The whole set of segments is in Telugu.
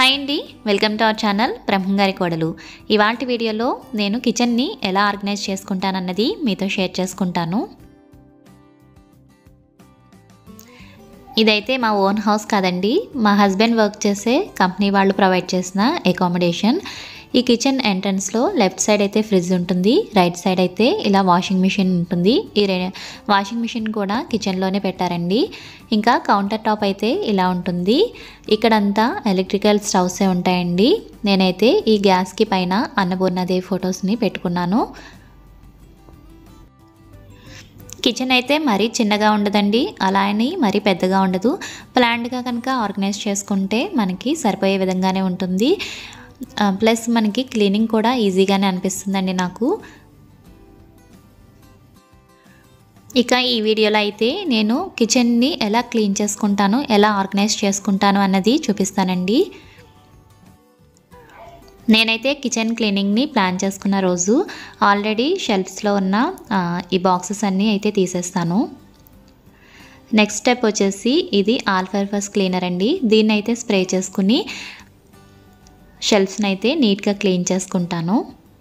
హాయ్ అండి వెల్కమ్ టు అవర్ ఛానల్ బ్రహ్మంగారి కోడలు ఇవాళ వీడియోలో నేను కిచెన్ని ఎలా ఆర్గనైజ్ చేసుకుంటానన్నది మీతో షేర్ చేసుకుంటాను ఇదైతే మా ఓన్ హౌస్ కాదండి మా హస్బెండ్ వర్క్ చేసే కంపెనీ వాళ్ళు ప్రొవైడ్ చేసిన అకామిడేషన్ ఈ కిచెన్ ఎంట్రన్స్లో లెఫ్ట్ సైడ్ అయితే ఫ్రిడ్జ్ ఉంటుంది రైట్ సైడ్ అయితే ఇలా వాషింగ్ మిషన్ ఉంటుంది ఈ రె వాషింగ్ మిషన్ కూడా కిచెన్లోనే పెట్టారండి ఇంకా కౌంటర్ టాప్ అయితే ఇలా ఉంటుంది ఇక్కడంతా ఎలక్ట్రికల్ స్టవ్సే ఉంటాయండి నేనైతే ఈ గ్యాస్కి పైన అన్నపూర్ణదేవి ఫొటోస్ని పెట్టుకున్నాను కిచెన్ అయితే మరీ చిన్నగా ఉండదండి అలా అని మరీ పెద్దగా ఉండదు ప్లాండ్గా కనుక ఆర్గనైజ్ చేసుకుంటే మనకి సరిపోయే విధంగానే ఉంటుంది ప్లస్ మనకి క్లీనింగ్ కూడా ఈజీగానే అనిపిస్తుందండి నాకు ఇక ఈ వీడియోలో అయితే నేను కిచెన్ని ఎలా క్లీన్ చేసుకుంటాను ఎలా ఆర్గనైజ్ చేసుకుంటాను అన్నది చూపిస్తానండి నేనైతే కిచెన్ క్లీనింగ్ని ప్లాన్ చేసుకున్న రోజు ఆల్రెడీ షెల్ఫ్స్లో ఉన్న ఈ బాక్సెస్ అన్నీ అయితే తీసేస్తాను నెక్స్ట్ స్టెప్ వచ్చేసి ఇది ఆల్ఫర్ఫస్ క్లీనర్ అండి దీన్ని అయితే స్ప్రే చేసుకుని షెల్ఫ్స్ని అయితే నీట్గా క్లీన్ చేసుకుంటాను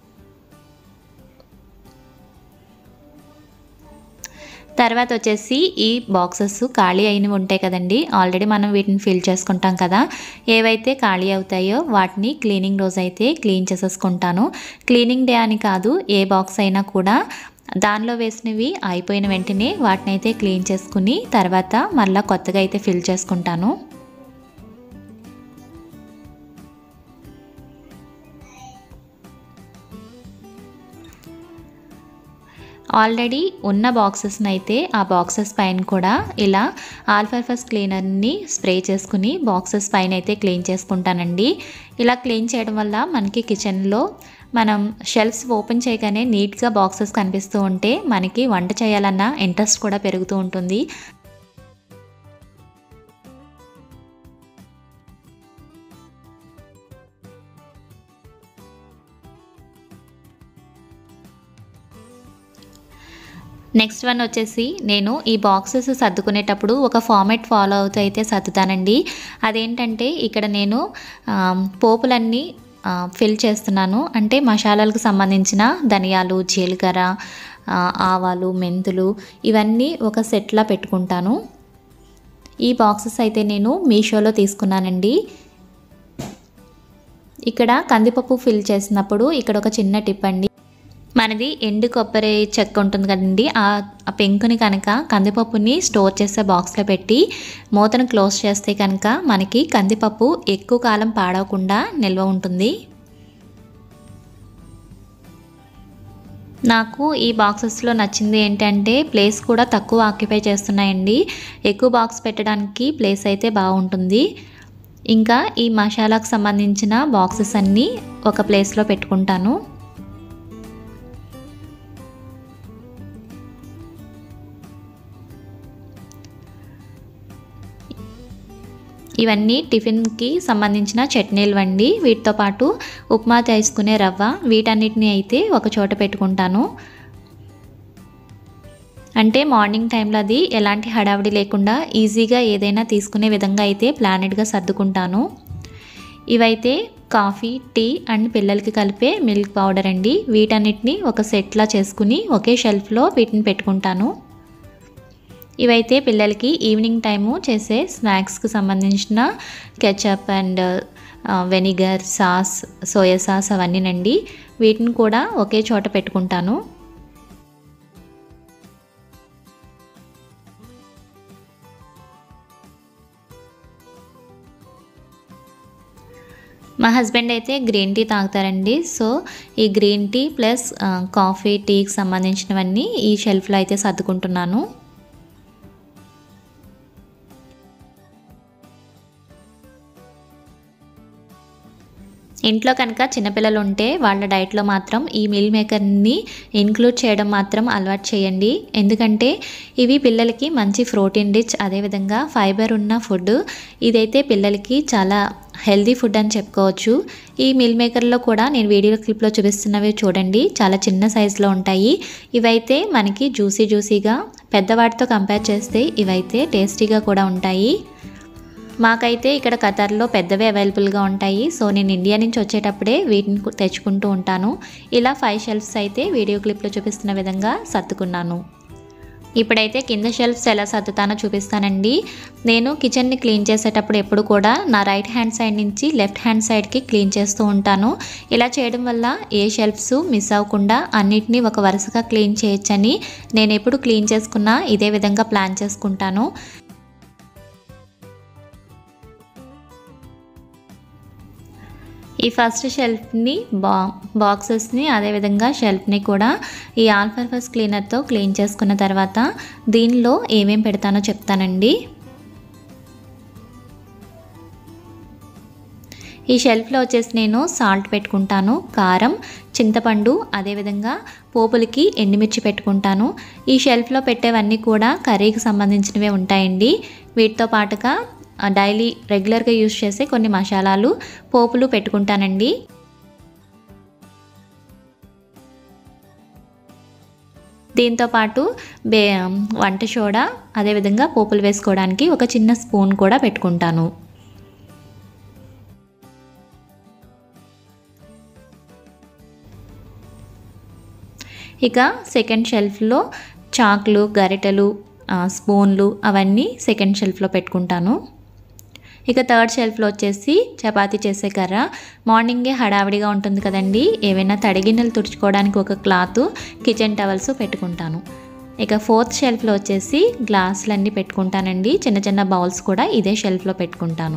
తర్వాత వచ్చేసి ఈ బాక్సెస్ ఖాళీ అయినవి ఉంటాయి కదండి ఆల్రెడీ మనం వీటిని ఫిల్ చేసుకుంటాం కదా ఏవైతే ఖాళీ అవుతాయో వాటిని క్లీనింగ్ రోజు అయితే క్లీన్ చేసేసుకుంటాను క్లీనింగ్ డే అని కాదు ఏ బాక్స్ అయినా కూడా దానిలో వేసినవి అయిపోయిన వెంటనే వాటిని అయితే క్లీన్ చేసుకుని తర్వాత మళ్ళీ కొత్తగా అయితే ఫిల్ చేసుకుంటాను ఆల్రెడీ ఉన్న బాక్సెస్ని అయితే ఆ బాక్సెస్ పైన కూడా ఇలా ఆల్ఫర్ఫస్ క్లీనర్ని స్ప్రే చేసుకుని బాక్సెస్ పైన అయితే క్లీన్ చేసుకుంటానండి ఇలా క్లీన్ చేయడం వల్ల మనకి కిచెన్లో మనం షెల్ఫ్స్ ఓపెన్ చేయగానే నీట్గా బాక్సెస్ కనిపిస్తూ ఉంటే మనకి వంట చేయాలన్న ఇంట్రెస్ట్ కూడా పెరుగుతూ ఉంటుంది నెక్స్ట్ వన్ వచ్చేసి నేను ఈ బాక్సెస్ సర్దుకునేటప్పుడు ఒక ఫార్మేట్ ఫాలో అవుతూ అయితే సర్దుతానండి అదేంటంటే ఇక్కడ నేను పోపులన్నీ ఫిల్ చేస్తున్నాను అంటే మసాలాలకు సంబంధించిన ధనియాలు జీలకర్ర ఆవాలు మెంతులు ఇవన్నీ ఒక సెట్లా పెట్టుకుంటాను ఈ బాక్సెస్ అయితే నేను మీషోలో తీసుకున్నానండి ఇక్కడ కందిపప్పు ఫిల్ చేసినప్పుడు ఇక్కడ ఒక చిన్న టిప్ అండి మనది ఎండు కొబ్బరి చెక్క ఉంటుంది కదండి ఆ పెంకుని కనుక కందిపప్పుని స్టోర్ చేసే బాక్స్లో పెట్టి మూతను క్లోజ్ చేస్తే కనుక మనకి కందిపప్పు ఎక్కువ కాలం పాడవకుండా నిల్వ ఉంటుంది నాకు ఈ బాక్సెస్లో నచ్చింది ఏంటంటే ప్లేస్ కూడా తక్కువ ఆక్యుపై చేస్తున్నాయండి ఎక్కువ బాక్స్ పెట్టడానికి ప్లేస్ అయితే బాగుంటుంది ఇంకా ఈ మసాలాకు సంబంధించిన బాక్సెస్ అన్నీ ఒక ప్లేస్లో పెట్టుకుంటాను ఇవన్నీ టిఫిన్కి సంబంధించిన చట్నీలు వండి వీటితో పాటు ఉప్మా తీసుకునే రవ్వ వీటన్నిటిని అయితే ఒక చోట పెట్టుకుంటాను అంటే మార్నింగ్ టైంలో అది ఎలాంటి హడావిడి లేకుండా ఈజీగా ఏదైనా తీసుకునే విధంగా అయితే ప్లానెడ్గా సర్దుకుంటాను ఇవైతే కాఫీ టీ అండ్ పిల్లలకి కలిపే మిల్క్ పౌడర్ అండి వీటన్నిటిని ఒక సెట్లా చేసుకుని ఒకే షెల్ఫ్లో వీటిని పెట్టుకుంటాను ఇవైతే పిల్లలకి ఈవినింగ్ టైము చేసే స్నాక్స్కి సంబంధించిన ketchup and vinegar sauce soya sauce అవన్నీనండి వీటిని కూడా ఒకే చోట పెట్టుకుంటాను మా హస్బెండ్ అయితే గ్రీన్ టీ తాగుతారండి సో ఈ గ్రీన్ టీ ప్లస్ కాఫీ టీకి సంబంధించినవన్నీ ఈ షెల్ఫ్లో అయితే సర్దుకుంటున్నాను ఇంట్లో కనుక చిన్నపిల్లలు ఉంటే వాళ్ళ డైట్లో మాత్రం ఈ మిల్ మేకర్ని ఇంక్లూడ్ చేయడం మాత్రం అలవాటు చేయండి ఎందుకంటే ఇవి పిల్లలకి మంచి ప్రోటీన్ రిచ్ అదేవిధంగా ఫైబర్ ఉన్న ఫుడ్ ఇదైతే పిల్లలకి చాలా హెల్దీ ఫుడ్ అని చెప్పుకోవచ్చు ఈ మిల్ మేకర్లో కూడా నేను వీడియో క్లిప్లో చూపిస్తున్నవి చూడండి చాలా చిన్న సైజులో ఉంటాయి ఇవైతే మనకి జ్యూసీ జ్యూసీగా పెద్దవాటితో కంపేర్ చేస్తే ఇవైతే టేస్టీగా కూడా ఉంటాయి మాకైతే ఇక్కడ ఖతర్లో పెద్దవే అవైలబుల్గా ఉంటాయి సో నేను ఇండియా నుంచి వచ్చేటప్పుడే వీటిని కు- తెచ్చుకుంటూ ఉంటాను ఇలా ఫైవ్ షెల్ఫ్స్ అయితే వీడియో క్లిప్లో చూపిస్తున్న విధంగా సర్దుకున్నాను ఇప్పుడైతే కింద షెల్ఫ్స్ ఎలా సర్దుతానో చూపిస్తానండి నేను కిచెన్ని క్లీన్ చేసేటప్పుడు ఎప్పుడు కూడా నా రైట్ హ్యాండ్ సైడ్ నుంచి లెఫ్ట్ హ్యాండ్ సైడ్కి క్లీన్ చేస్తూ ఉంటాను ఇలా చేయడం వల్ల ఏ షెల్ఫ్స్ మిస్ అవ్వకుండా అన్నిటినీ ఒక వరుసగా క్లీన్ చేయొచ్చని నేను ఎప్పుడు క్లీన్ చేసుకున్నా ఇదే విధంగా ప్లాన్ చేసుకుంటాను ఈ ఫస్ట్ షెల్ఫ్ని బా బాక్సెస్ని అదేవిధంగా షెల్ఫ్ని కూడా ఈ ఆల్ఫర్ఫస్ క్లీనర్తో క్లీన్ చేసుకున్న తర్వాత దీనిలో ఏమేం పెడతానో చెప్తానండి ఈ షెల్ఫ్లో వచ్చేసి నేను సాల్ట్ పెట్టుకుంటాను కారం చింతపండు అదేవిధంగా పోపులకి ఎండుమిర్చి పెట్టుకుంటాను ఈ షెల్ఫ్లో పెట్టేవన్నీ కూడా కర్రీకి సంబంధించినవే ఉంటాయండి వీటితో పాటుగా ఆ, డైలీ రెగ్యులర్గా యూస్ చేసే కొన్ని మసాలాలు పోపులు పెట్టుకుంటానండి దీంతో పాటు బే వంట సోడా అదేవిధంగా పోపులు వేసుకోవడానికి ఒక చిన్న స్పూన్ కూడా పెట్టుకుంటాను ఇక సెకండ్ షెల్ఫ్లో చాకులు గరిటెలు ఆ, స్పూన్లు అవన్నీ సెకండ్ షెల్ఫ్లో పెట్టుకుంటాను ఇక థర్డ్ షెల్ఫ్లో వచ్చేసి చపాతీ చేసే కర్ర మార్నింగే హడావిడిగా ఉంటుంది కదండి ఏవైనా తడిగిన్నెలు తుడుచుకోవడానికి ఒక క్లాత్ కిచెన్ టవల్స్ పెట్టుకుంటాను ఇక ఫోర్త్ షెల్ఫ్లో వచ్చేసి గ్లాసులన్నీ పెట్టుకుంటానండి చిన్న చిన్న బౌల్స్ కూడా ఇదే షెల్ఫ్లో పెట్టుకుంటాను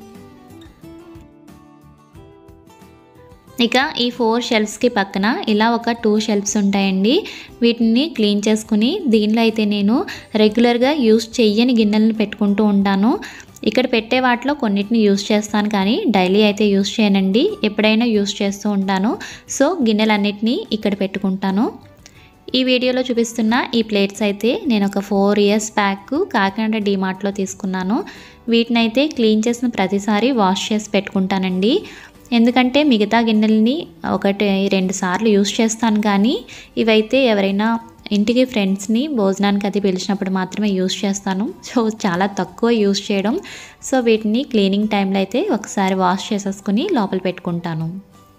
ఇక ఈ ఫోర్ షెల్ఫ్స్కి పక్కన ఇలా ఒక టూ షెల్ఫ్స్ ఉంటాయండి వీటిని క్లీన్ చేసుకుని దీనిలో అయితే నేను రెగ్యులర్గా యూస్ చెయ్యని గిన్నెలను పెట్టుకుంటూ ఉంటాను ఇక్కడ పెట్టే వాటిలో కొన్నిటిని యూస్ చేస్తాను కానీ డైలీ అయితే యూస్ చేయనండి ఎప్పుడైనా యూస్ చేస్తూ ఉంటాను సో గిన్నెలన్నిటినీ ఇక్కడ పెట్టుకుంటాను ఈ వీడియోలో చూపిస్తున్న ఈ ప్లేట్స్ అయితే నేను ఒక ఫోర్ ఇయర్స్ బ్యాక్ కాకినాడ డీమార్ట్లో తీసుకున్నాను వీటిని అయితే క్లీన్ చేసిన ప్రతిసారి వాష్ చేసి పెట్టుకుంటానండి ఎందుకంటే మిగతా గిన్నెల్ని ఒకటి రెండు సార్లు యూస్ చేస్తాను కానీ ఇవైతే ఎవరైనా ఇంటికి ఫ్రెండ్స్ని భోజనానికి అది పిలిచినప్పుడు మాత్రమే యూస్ చేస్తాను సో చాలా తక్కువ యూస్ చేయడం సో వీటిని క్లీనింగ్ టైంలో అయితే ఒకసారి వాష్ చేసేసుకుని లోపల పెట్టుకుంటాను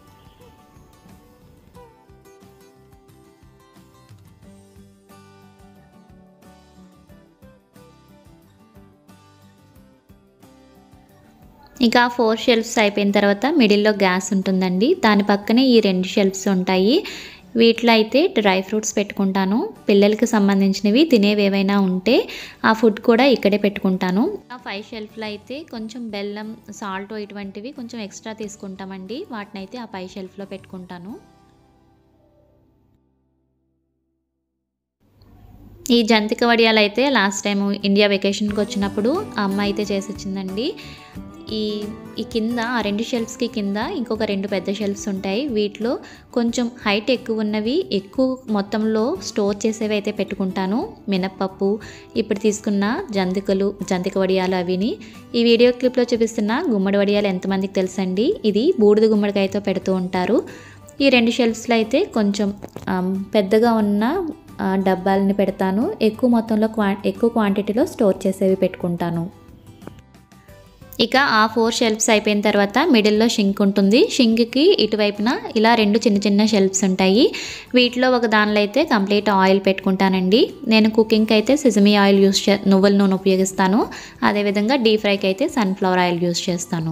ఇంకా ఫోర్ షెల్ఫ్స్ అయిపోయిన తర్వాత మిడిల్లో గ్యాస్ ఉంటుందండి దాని పక్కనే ఈ రెండు షెల్ఫ్స్ ఉంటాయి వీటిలో అయితే డ్రై ఫ్రూట్స్ పెట్టుకుంటాను పిల్లలకి సంబంధించినవి తినేవి ఏవైనా ఉంటే ఆ ఫుడ్ కూడా ఇక్కడే పెట్టుకుంటాను ఆ ఫైవ్ షెల్ఫ్లో అయితే కొంచెం బెల్లం సాల్ట్ ఇటువంటివి కొంచెం ఎక్స్ట్రా తీసుకుంటామండి వాటిని అయితే ఆ పై షెల్ఫ్లో పెట్టుకుంటాను ఈ జంతిక వడియాలు అయితే లాస్ట్ టైం ఇండియా వెకేషన్కి వచ్చినప్పుడు ఆ అమ్మ అయితే చేసి వచ్చిందండి ఈ ఈ కింద ఆ రెండు షెల్ఫ్స్కి కింద ఇంకొక రెండు పెద్ద షెల్ఫ్స్ ఉంటాయి వీటిలో కొంచెం హైట్ ఎక్కువ ఉన్నవి ఎక్కువ మొత్తంలో స్టోర్ చేసేవి అయితే పెట్టుకుంటాను మినప్పప్పు ఇప్పుడు తీసుకున్న జంతికలు జంతిక వడియాలు అవిని ఈ వీడియో క్లిప్లో చూపిస్తున్న గుమ్మడి వడియాలు ఎంతమందికి తెలుసండి ఇది బూడిద గుమ్మడికాయతో పెడుతూ ఉంటారు ఈ రెండు షెల్ఫ్స్లో అయితే కొంచెం ఆమ్, పెద్దగా ఉన్న ఆ, డబ్బాలని పెడతాను ఎక్కువ మొత్తంలో క్వా ఎక్కువ క్వాంటిటీలో స్టోర్ చేసేవి పెట్టుకుంటాను ఇక ఆ ఫోర్ షెల్ఫ్స్ అయిపోయిన తర్వాత మిడిల్లో షింక్ ఉంటుంది షింక్కి ఇటువైపున ఇలా రెండు చిన్న చిన్న షెల్ఫ్స్ ఉంటాయి వీటిలో ఒక దానిలో అయితే కంప్లీట్ ఆయిల్ పెట్టుకుంటానండి నేను కుకింగ్కి అయితే సిజమీ ఆయిల్ యూస్ చే నువ్వుల నూనె ఉపయోగిస్తాను అదేవిధంగా డీప్ ఫ్రైకి అయితే సన్ఫ్లవర్ ఆయిల్ యూస్ చేస్తాను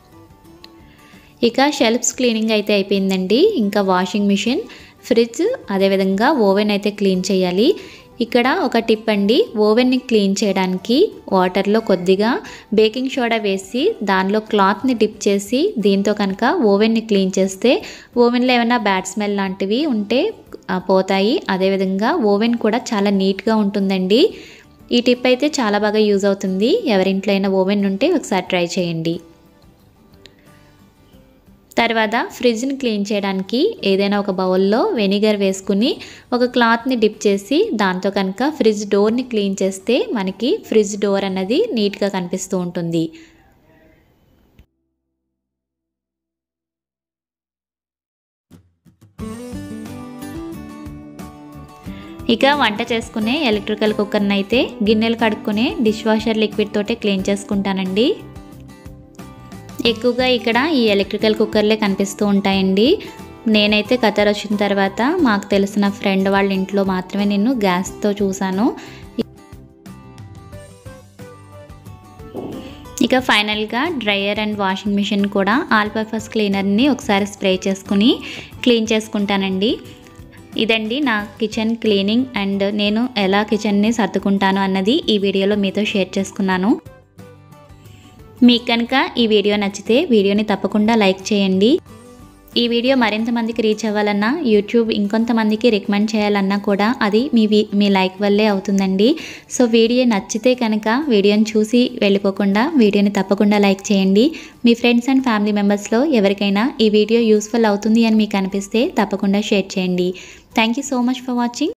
ఇక షెల్ఫ్స్ క్లీనింగ్ అయితే అయిపోయిందండి ఇంకా వాషింగ్ మిషన్ ఫ్రిడ్జ్ అదేవిధంగా ఓవెన్ అయితే క్లీన్ చేయాలి ఇక్కడ ఒక టిప్ అండి ఓవెన్ని క్లీన్ చేయడానికి వాటర్లో కొద్దిగా బేకింగ్ సోడా వేసి దానిలో క్లాత్ని డిప్ చేసి దీంతో కనుక ఓవెన్ని క్లీన్ చేస్తే ఓవెన్లో ఏమైనా బ్యాడ్ స్మెల్ లాంటివి ఉంటే ఆ, పోతాయి అదేవిధంగా ఓవెన్ కూడా చాలా నీట్గా ఉంటుందండి ఈ టిప్ అయితే చాలా బాగా యూజ్ అవుతుంది ఎవరింట్లో అయినా ఓవెన్ ఉంటే ఒకసారి ట్రై చేయండి తర్వాత ఫ్రిడ్జ్ని క్లీన్ చేయడానికి ఏదైనా ఒక బౌల్లో వెనిగర్ వేసుకుని ఒక క్లాత్ని డిప్ చేసి దాంతో కనుక ఫ్రిడ్జ్ డోర్ని క్లీన్ చేస్తే మనకి ఫ్రిడ్జ్ డోర్ అన్నది నీట్గా కనిపిస్తూ ఉంటుంది ఇక వంట చేసుకునే ఎలక్ట్రికల్ కుక్కర్ని అయితే గిన్నెలు కడుక్కునే డిష్ వాషర్ లిక్విడ్ తోటే క్లీన్ చేసుకుంటానండి ఎక్కువగా ఇక్కడ ఈ ఎలక్ట్రికల్ కుక్కర్లే కనిపిస్తూ ఉంటాయండి నేనైతే ఖతర్ వచ్చిన తర్వాత మాకు తెలిసిన ఫ్రెండ్ వాళ్ళ ఇంట్లో మాత్రమే నేను గ్యాస్తో చూశాను ఇక ఫైనల్గా డ్రయర్ అండ్ వాషింగ్ మిషన్ కూడా ఆల్ పర్పస్ క్లీనర్ని ఒకసారి స్ప్రే చేసుకుని క్లీన్ చేసుకుంటానండి ఇదండి నా కిచెన్ క్లీనింగ్ అండ్ నేను ఎలా కిచెన్ని సర్దుకుంటాను అన్నది ఈ వీడియోలో మీతో షేర్ చేసుకున్నాను మీకు కనుక ఈ వీడియో నచ్చితే వీడియోని తప్పకుండా లైక్ చేయండి ఈ వీడియో మరింత మందికి రీచ్ అవ్వాలన్నా యూట్యూబ్ ఇంకొంతమందికి రికమెండ్ చేయాలన్నా కూడా అది మీ వి- మీ లైక్ వల్లే అవుతుందండి సో వీడియో నచ్చితే కనుక వీడియోని చూసి వెళ్ళిపోకుండా వీడియోని తప్పకుండా లైక్ చేయండి మీ ఫ్రెండ్స్ అండ్ ఫ్యామిలీ మెంబర్స్లో ఎవరికైనా ఈ వీడియో యూస్ఫుల్ అవుతుంది అని మీకు అనిపిస్తే తప్పకుండా షేర్ చేయండి thank you so much for watching